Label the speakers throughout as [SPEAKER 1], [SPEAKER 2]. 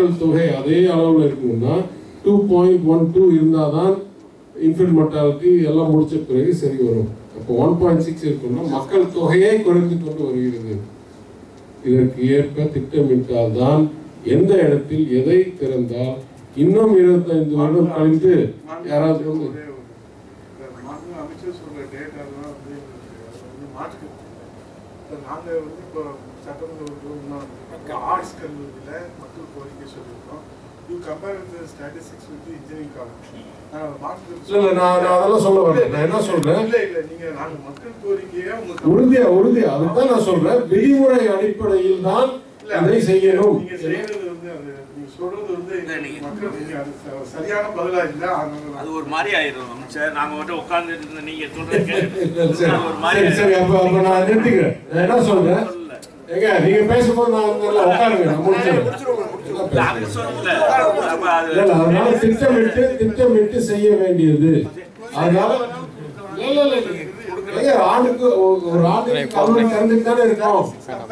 [SPEAKER 1] மக்கள் தொகை அதே அளவில் இருக்கணும்னா டூ பாயிண்ட் ஒன் டூ இருந்தால் தான் இன்ஃபென்ட் mortality எல்லாம் முடிச்ச பிறகு சரி வரும் அப்போ ஒன் பாயிண்ட் சிக்ஸ் இருக்கணும்னா மக்கள் தொகையே குறைந்து கொண்டு வருகிறது இதற்கு ஏற்ப திட்டமிட்டால் தான் எந்த இடத்தில் எதை திறந்தால் இன்னும் இருபத்தைந்து வருடம் கழித்து யாராவது வந்து
[SPEAKER 2] ஒரே ஒரு இந்த மாண்பு அமைச்சர் சொல்ற டேட்டாலாம் வந்து எங்களுக்கு அது வந்து மாற்றுக்கிறது இப்போ நாங்கள் வந்து இப்போ சட்டமன்ற உறுப்பினர் ஆர்ட்ஸ் கல்லூரியில் மக்கள் கோரிக்கை சொல்லியிருக்கோம் you compare with statistics with engineering college
[SPEAKER 1] இல்ல இல்ல நான் நான் அதெல்லாம் சொல்ல வரல நான் என்ன சொல்றேன்
[SPEAKER 2] இல்ல இல்ல நீங்க நாங்க மக்கள் கோரிக்கையை உங்களுக்கு
[SPEAKER 1] உறுதியா உறுதியா அதுதான் நான் சொல்றேன் விதிமுறை அடிப்படையில் தான்
[SPEAKER 2] இல்ல,
[SPEAKER 1] இதை செய்யணும்
[SPEAKER 2] நீங்க செய்யறது வந்து அது நீங்க சொல்றது வந்து மக்கள் நீங்க அது ச- சரியான பதிலா இல்ல அதனால
[SPEAKER 3] அது ஒரு மாதிரி ஆயிரும் அமைச்சர் நாங்க மட்டும் உட்கார்ந்து இருந்த நீங்க சொல்றது
[SPEAKER 1] சரி, சரி,
[SPEAKER 3] ஒரு மாதிரி
[SPEAKER 1] சரி, சரி அப்ப அப்ப நான் நிறுத்திக்கிறேன் நான் என்ன சொல்றேன் ஏங்க நீங்க பேசும்போது நான் வந்து எல்லாம் உட்காருங்க நான் முடிச்சிடுறேன்
[SPEAKER 3] நாங்க சொல்லல அப்ப அது
[SPEAKER 1] இல்ல, இல்ல, அதனால திட்டமிட்டு திட்டமிட்டு செய்ய வேண்டியது அதனால இல்ல, இல்ல, இல்ல. ஏங்க, ஆண்டுக்கு ஒரு- ஒரு ஆண்டுக்கு கல்லூரி திறந்துட்டு தானே இருக்கோம்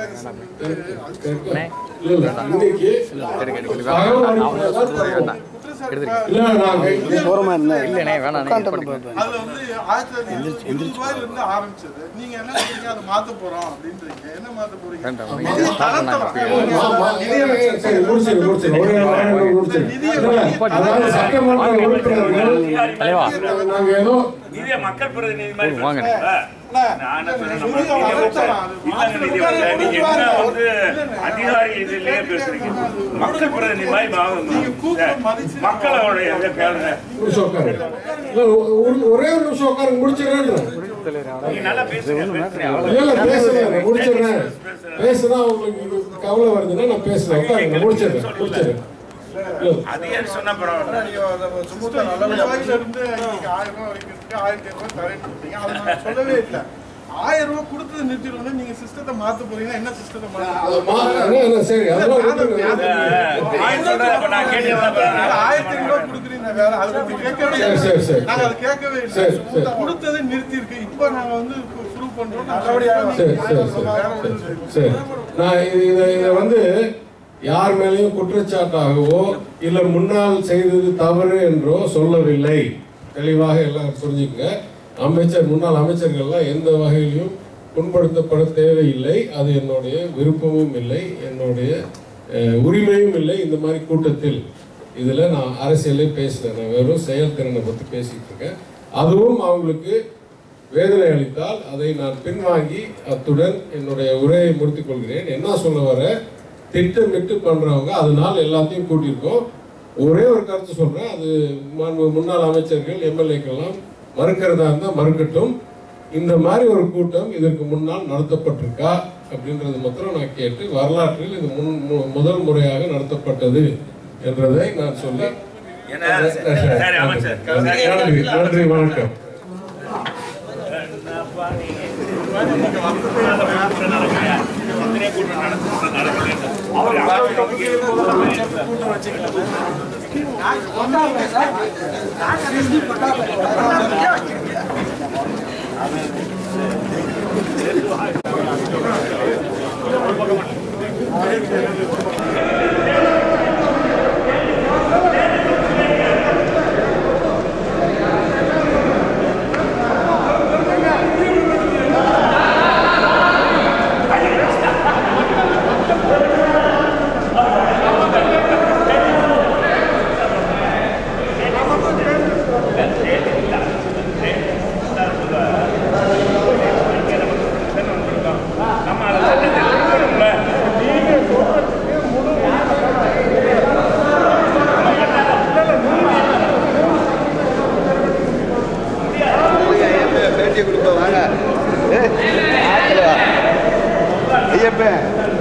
[SPEAKER 1] இல்ல, இல்ல, இன்னைக்கு தகவல் அடிப்படையில தான் தருவோம். இல்ல, நாங்க
[SPEAKER 4] ஓரமா இருந்தேன்
[SPEAKER 5] இல்லைண்ணே வேணாண்ணே இது
[SPEAKER 2] அதுல
[SPEAKER 5] பண்ணிக்கலாம்.
[SPEAKER 2] வந்து ஆயிரத்தி தொள்ளாயிரத்தி இருபது ரூபாயில இருந்து ஆரம்பிச்சது நீங்க என்ன சொல்றீங்க அதை மாத்த போறோம் அப்படின்றீங்க என்ன மாத்த போறீங்க
[SPEAKER 5] வேண்டாம்.
[SPEAKER 2] நிதியை
[SPEAKER 5] நீங்க start
[SPEAKER 2] தளர்த்த
[SPEAKER 5] பண்ணாங்க.
[SPEAKER 1] மா- மா- சரி, முடிச்சிரு, முடிச்சிரு. ஒரே ஒரு நிமிடம் முடிச்சிரு. இல்ல, அதாவது சட்டமன்ற உறுப்பினர்கள்
[SPEAKER 5] தலைவா.
[SPEAKER 1] நாங்க ஏதோ
[SPEAKER 3] நிதிய மக்கள் பிரதிநிதி மாதிரி
[SPEAKER 5] ம், வாங்க.
[SPEAKER 3] பேசுறீங்களா? நான் என்ன சொல்றேன், நம்ம நிதியை வந்து- இல்லங்க நிதி வந்து நீங்க என்ன வந்து அதிகாரி இதுலயே பேசுறீங்க மக்கள் பிரதிநிதி மாதிரி வாங்க மக்களோட இதை கேளுங்க
[SPEAKER 1] நிமிஷம் உட்காரு. இல்ல, ஒ- ஒ- ஒரே ஒரு நிமிஷம் உட்காரு முடிச்சிடுறேன்
[SPEAKER 3] நீங்க நல்லா பேசுங்க பேசுறீங்க
[SPEAKER 1] இல்ல இல்ல பேசுறேன் நான் முடிச்சிடுறேன் பேசுனா உங்களுக்கு இது கவலை வருதுன்னா நான் பேசுறேன் உட்காருங்க முடிச்சிடுறேன் முடிச்சிடுறேன் இல்ல,
[SPEAKER 3] அதிகாரி சொன்ன பரவாயில்ல
[SPEAKER 2] ரூபாயில இருந்து இன்னைக்கு ஆயிரம் ரூபாய் வரைக்கும் இருக்கு ஆயிரத்தி ஐநூறு தரேன்னு சொல்றீங்க அதை நான் சொல்லவே இல்லை ஆயிரம் ரூபாய் கொடுத்தது நிறுத்திடுவோம் நீங்க சிஸ்டத்தை மாத்த போறீங்கன்னா என்ன சிஸ்டத்தை
[SPEAKER 1] அது
[SPEAKER 2] மாத்த
[SPEAKER 1] மா- என்ன, என்ன, சரி அதெல்லாம் விட்டுருங்க.
[SPEAKER 3] ஆயிரம் சொல்றேன், இப்ப நான் கேட்டேன்
[SPEAKER 2] ஆயிரத்தி ஐநூறு ரூபாய் கொடுக்குறீங்க வேற அதை பத்தி கேட்கவே
[SPEAKER 1] சரி, சரி, சரி.
[SPEAKER 2] நாங்க அதை கேட்கவே இல்லை
[SPEAKER 1] சரி, சரி.
[SPEAKER 2] கொடுத்ததை நிறுத்தி இருக்கு இப்போ நாங்க வந்து ப்ரூவ் பண்றோம் நல்லபடியாக
[SPEAKER 1] சரி சரி சரி சரி நான் இது- இதை இதை வந்து யார் மேலேயும் குற்றச்சாட்டாகவோ இல்லை முன்னால் செய்தது தவறு என்றோ சொல்லவில்லை தெளிவாக எல்லாம் புரிஞ்சுக்கங்க அமைச்சர் முன்னாள் அமைச்சர்கள்லாம் எந்த வகையிலும் புண்படுத்தப்பட தேவையில்லை அது என்னுடைய விருப்பமும் இல்லை என்னுடைய அஹ், உரிமையும் இல்லை இந்த மாதிரி கூட்டத்தில் இதில் நான் அரசியலே பேசுகிறேன் நான் வெறும் செயல்திறனை பற்றி பேசிகிட்டு இருக்கேன் அதுவும் அவங்களுக்கு வேதனை அளித்தால் அதை நான் பின்வாங்கி அத்துடன் என்னுடைய உரையை முடித்துக் கொள்கிறேன் என்ன சொல்ல வர திட்டமிட்டு பண்றவங்க அதனால் எல்லாத்தையும் கூட்டியிருக்கோம் ஒரே ஒரு கருத்து சொல்றேன் அது மாண்பு முன்னாள் அமைச்சர்கள் எம்எல்ஏக்கெல்லாம் மறுக்கிறதா இருந்தால் மறுக்கட்டும் இந்த மாதிரி ஒரு கூட்டம் இதற்கு முன்னால் நடத்தப்பட்டிருக்கா அப்படின்றது மாத்திரம் நான் கேட்டு வரலாற்றில் இது முன் மு- முதல் முறையாக நடத்தப்பட்டது என்றதை நான் சொல்லி
[SPEAKER 3] என்ன சரி அமைச்சர்
[SPEAKER 1] நன்றி நன்றி வணக்கம்
[SPEAKER 3] நம்ம அதை சட்டத்தை திருத்தணும்ல.
[SPEAKER 4] பேட்டியை கொடுப்ப வாங்க ஐயப்பன்